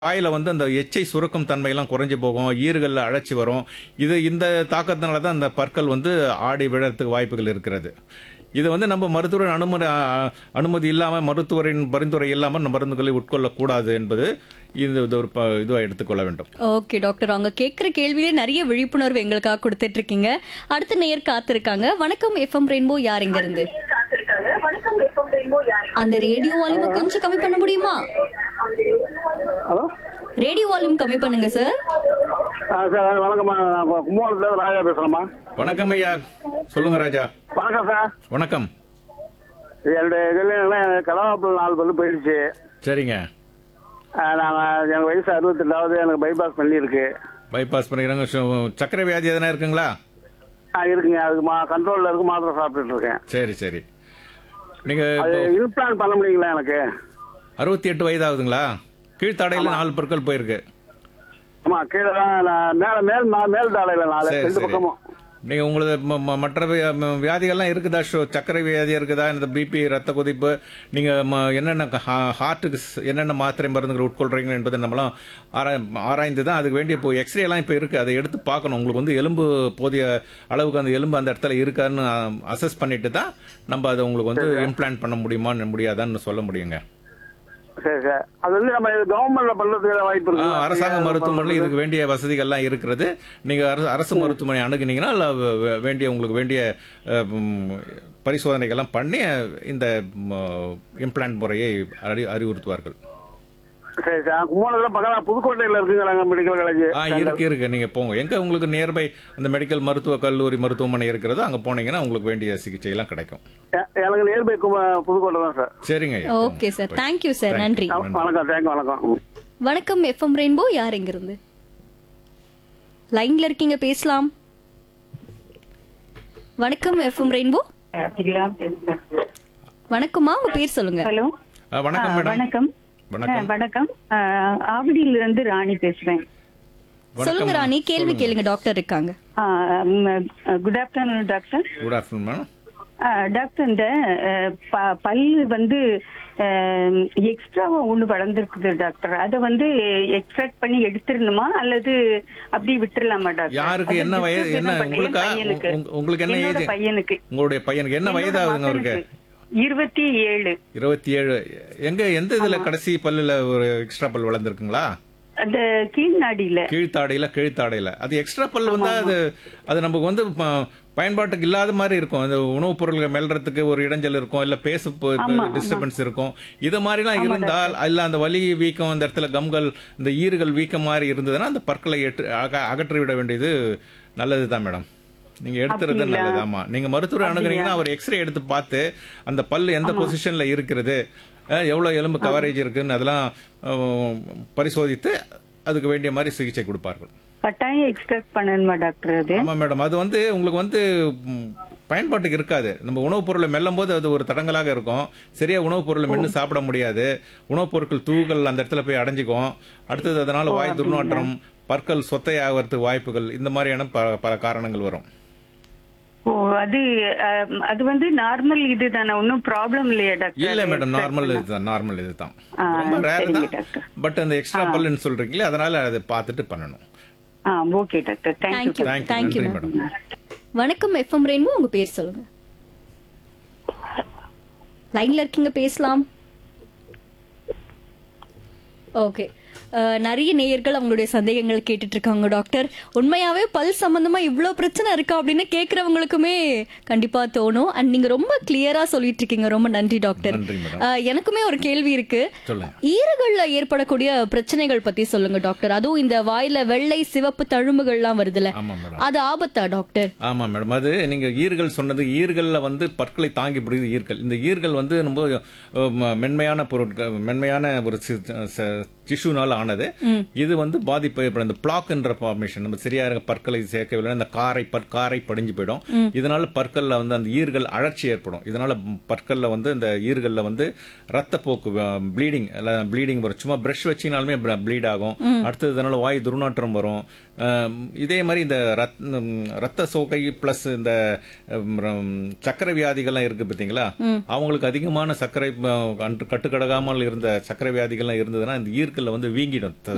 வாயில வந்து அந்த எச்சை சுரக்கும் தன்மையெல்லாம் குறைஞ்சு போகும் ஈறுகள்ல அழைச்சி வரும் இது இந்த தாக்கத்தினால தான் அந்த பற்கள் வந்து ஆடி விழறதுக்கு வாய்ப்புகள் இருக்கிறது இது வந்து நம்ம மருத்துவரின் அனுமதி அ- அனுமதி இல்லாமல் மருத்துவரின் பரிந்துரை இல்லாமல் நம்ம மருந்துகளை உட்கொள்ளக்கூடாது என்பது இது இது ஒரு ப- இதுவா எடுத்துக்கொள்ள வேண்டும் ஓகே டாக்டர் அவங்க கேட்குற கேள்வியிலே நிறைய விழிப்புணர்வு எங்களுக்காக கொடுத்துட்டு இருக்கீங்க அடுத்த நேயர் காத்திருக்காங்க வணக்கம் எஃப்எம் ரெயின்போ யார் இங்க இருந்து அந்த ரேடியோ வால்யூம் கொஞ்சம் கம்மி பண்ண முடியுமா ஹலோ ரேடியோ வால்யூம் கம்மி பண்ணுங்க சார் ஆ சார் வணக்கம்மா நான் கும்பகோணத்துல ராஜா பேசுகிறேம்மா வணக்கம் ஐயா சொல்லுங்க ராஜா வணக்கம் சார் வணக்கம் என்னுடைய இதில் கலவாப்பில் நாலு பல்லு போயிடுச்சு சரிங்க நாங்கள் எனக்கு வயசு அறுபத்தெட்டாவது எனக்கு பைபாஸ் பண்ணியிருக்கு பைபாஸ் பண்ணிக்கிறாங்க சு- சர்க்கரை வியாதி எதனா இருக்குங்களா ஆ இருக்குங்க அதுக்கு மா கண்ட்ரோலில் இருக்கு மாத்திரை சாப்பிட்டுட்டு இருக்கேன் சரி சரி நீங்க அது இன்பிளான் பண்ண முடியுங்களா எனக்கு அறுபத்தி எட்டு வயதாகுதுங்களா கீழ்த்தாடையில நாலு பொருட்கள் போயிருக்கு ஆமாம் கீழே தான் நான் மேலே மேல் மா- மேல் தாடையில் நாலு சரி ரெண்டு சரி பக்கமும் நீங்க உங்களுக்கு ம- ம- மற்ற வி- ம- வியாதிகள்லாம் இருக்குதா ஷோ- சர்க்கரை வியாதி இருக்குதா இந்த பிபி ரத்த கொதிப்பு நீங்க ம- என்னென்ன ஹா- ஹார்ட்டுக்கு ஸ்- என்னென்ன மாத்திரை மருந்துகள் உட்கொள்றீங்க என்பதை நம்மளாம் ஆராய் ஆராய்ந்து தான் அதுக்கு வேண்டிய இப்போ எக்ஸ்ரே எல்லாம் இப்போ இருக்கு அதை எடுத்து பார்க்கணும் உங்களுக்கு வந்து எலும்பு போதிய அளவுக்கு அந்த எலும்பு அந்த இடத்துல இருக்கான்னு அசஸ் பண்ணிட்டு தான் நம்ம அதை உங்களுக்கு வந்து இம்ப்ளான்ட் பண்ண முடியுமா முடியாதான்னு சொல்ல முடியுங்க சரி சார் அது வந்து நம்ம கவர்மெண்ட்ல பண்ணுறதுக்கு வாய்ப்பு ஆ, இருக்கு அரசாங்க மருத்துவமனையில் இதுக்கு வேண்டிய வசதிகள்லாம் இருக்கிறது நீங்க அரசு அரசு மருத்துவமனை அணுகுனீங்கன்னா அதுல வே- வே- வேண்டிய உங்களுக்கு வேண்டிய அஹ், ம், பரிசோதனைகள்லாம் பண்ணி இந்த இம்ப்ளான்ட் முறையை அறி அறிவுறுத்துவார்கள் சரி சார் கும்பகோணத்தில் பக்கத்தில் புதுக்கோட்டையில் இருக்குங்கிறாங்க மெடிக்கல் காலேஜ் ஆ இருக்கு இருக்கு நீங்க போங்க எங்க உங்களுக்கு நியர்பை அந்த மெடிக்கல் மருத்துவ கல்லூரி மருத்துவமனை இருக்கிறதோ அங்க போனீங்கன்னா உங்களுக்கு வேண்டிய சிகிச்சை எல்லாம் கிடைக்கும் எ- எனக்கு நியர்பை புதுக்கோட்டை தான் சார் சரிங்க ஐயா. ஓகே சார் தேங்க்யூ சார் நன்றி ஆ, வணக்கம் தேங்க்யூ வணக்கம் ம். வணக்கம் எஃப்எம் ரெயின்போ யார் இங்க இருந்து லைன்ல இருக்கீங்க பேசலாம் வணக்கம் எஃப்எம் ரெயின்போ வணக்கம்மா உங்க பேர் சொல்லுங்க ஹலோ ஆ, வணக்கம் ஆ, மேடம் வணக்கம் வணக்கம். ஆ, வணக்கம் ஆ, ஆவடியில இருந்து ராணி பேசுறேன் சொல்லுங்க ராணி கேள்வி கேளுங்க டாக்டர் இருக்காங்க good afternoon doctor good afternoon madam ஆ, டாக்டர் இந்த ஆ, ப- பல்லு வந்து எக்ஸ்ட்ராவா ஒண்ணு வளர்ந்துருக்குது டாக்டர் அதை வந்து எக்ஸ்ட்ராக்ட் பண்ணி எடுத்துடணுமா அல்லது அப்படி விட்டுறலாமா டாக்டர் யாருக்கு அது என்ன வயது disturb என்ன தான் பண்ணேன் உங்களுக்கா பையனுக்கு. உங்க- உங்களுக்கு என்ன என்னோட ஏஜ் பையனுக்கு உங்களுடைய பையனுக்கு என்ன என்னோட வயதாகுதுங்க அவருக்கு மகனுக்கு. இருபத்தி ஏழு இருபத்தி ஏழு எங்க எந்த இதுல கடைசி பல்லுல ஒரு எக்ஸ்ட்ரா பல் வளர்ந்துருக்குங்களா அந்த கீழ்நாடியில கீழ்த்தாடையில கீழ்த்தாடையில அது எக்ஸ்ட்ரா பல் வந்தா அது அது நமக்கு வந்து ப- பயன்பாட்டுக்கு இல்லாத மாதிரி இருக்கும் அந்த உணவுப் பொருள்கள் மெல்றதுக்கு ஒரு இடைஞ்சல் இருக்கும் இல்ல பேசு டிஸ்டர்பன்ஸ் இருக்கும் இது மாதிரிலாம் இருந்தால் இல்ல அந்த வலி வீக்கம் அந்த இடத்துல கம்கள் இந்த ஈறுகள் வீக்கம் மாதிரி இருந்ததுன்னா அந்த பற்களை எட்டு அக- அகற்றி விட வேண்டியது நல்லதுதான் மேடம் நீங்க எடுத்துறது நல்லது ஆமா நீங்க மருத்துவர் அணுகுறீங்கன்னா அவர் எக்ஸ்ரே எடுத்து பார்த்து அந்த பல் எந்த பொசிஷன்ல இருக்கிறது அஹ், எவ்வளவு எலும்பு கவரேஜ் இருக்குன்னு அதெல்லாம் அஹ், பரிசோதித்து அதுக்கு வேண்டிய மாதிரி சிகிச்சை கொடுப்பார்கள் கட்டாயம் எக்ஸ்ட்ராக்ட் பண்ணணுமா டாக்டர் அது ஆமா மேடம் அது வந்து உங்களுக்கு வந்து ம், பயன்பாட்டுக்கு இருக்காது நம்ம உணவுப் பொருளை மெல்லும் போது அது ஒரு தடங்கலாக இருக்கும் சரியா உணவுப் பொருளை மென்னு சாப்பிட முடியாது உணவுப் பொருட்கள் தூகள் அந்த இடத்துல போய் அடைஞ்சிக்கும் அடுத்தது அதனால வாய் துர்நாற்றம் பற்கள் சொத்தையாகிறதுக்கு வாய்ப்புகள் இந்த மாதிரியான ப- பல காரணங்கள் வரும் ஓ அது அஹ், அது வந்து நார்மல் இதுதானே ஒன்றும் ப்ராப்ளம் இல்லையா டாக்டர் இல்ல மேடம் நார்மல் இதுதான் நார்மல் இதுதான் ஆ, ரொம்ப ரேர் சரிங்க தான் டாக்டர். பட் அந்த எக்ஸ்ட்ரா பல்லுன்னு சொல்றீங்களே அதனால அதை பார்த்துட்டு பண்ணணும் ஆ okay doctor thank you thank you thank you thank you நன்றி மேடம் வணக்கம் எஃப்எம் ரெயின்போ உங்க பேர் சொல்லுங்க லைன்ல இருக்கீங்க பேசலாம் ஓகே அஹ், நிறைய நேயர்கள் அவங்களுடைய சந்தேகங்கள் கேட்டுட்டு இருக்காங்க டாக்டர் உண்மையாவே பல் சம்பந்தமா இவ்ளோ பிரச்சனை இருக்கா அப்படின்னு கேக்குறவங்களுக்குமே கண்டிப்பா தோணும் அண்ட் நீங்க ரொம்ப கிளியரா சொல்லிட்டு இருக்கீங்க ரொம்ப நன்றி டாக்டர் நன்றி மேடம் அஹ், எனக்குமே ஒரு கேள்வி இருக்கு சொல்லுங்க ஈறுகள்ல ஏற்படக்கூடிய பிரச்சனைகள் பத்தி சொல்லுங்க டாக்டர் அதுவும் இந்த வாயில வெள்ளை சிவப்பு தழும்புகள்லாம் வருதுல்ல ஆமா மேடம் அது ஆபத்தா டாக்டர் ஆமா மேடம் அது நீங்க ஈர்கள் சொன்னது ஈர்கள்ல வந்து பற்களை தாங்கி பிடிக்குது ஈர்கள் இந்த ஈர்கள் வந்து ரொம்ப அஹ், ம- மென்மையான பொருட்கள் மென்மையான ஒரு டிஷ்யூனால ஆனது இது வந்து பாதிப்பு ஏற்படும் இந்த பிளாக்ன்ற ஃபார்மேஷன் நம்ம சரியா இருக்க பற்களை சேர்க்கவில்லை இந்த காரை பற்காரை படிஞ்சு போயிடும் இதனால பற்கள்ல வந்து அந்த ஈர்கள் அழற்சி ஏற்படும் இதனால பற்கள்ல வந்து இந்த ஈர்கள்ல வந்து ரத்தப்போக்கு ப்ளீடிங் ப்ளீடிங் வரும் சும்மா பிரஷ் வச்சினாலுமே ப்ளீட் ஆகும் அடுத்தது இதனால வாய் துர்நாற்றம் வரும் அஹ், இதே மாதிரி இந்த ரத் ம், ரத்த சோகை பிளஸ் இந்த ம், ரம், சர்க்கரை வியாதிகள்லாம் இருக்கு பார்த்தீங்களா அவங்களுக்கு அதிகமான சர்க்கரை அஹ், அன்று கட்டுக்கடகாமல் இருந்த சர்க்கரை வியாதிகள்லாம் இருந்ததுன்னா இந்த ஈர்க்கல்ல வந்து வீங்கிடும் த-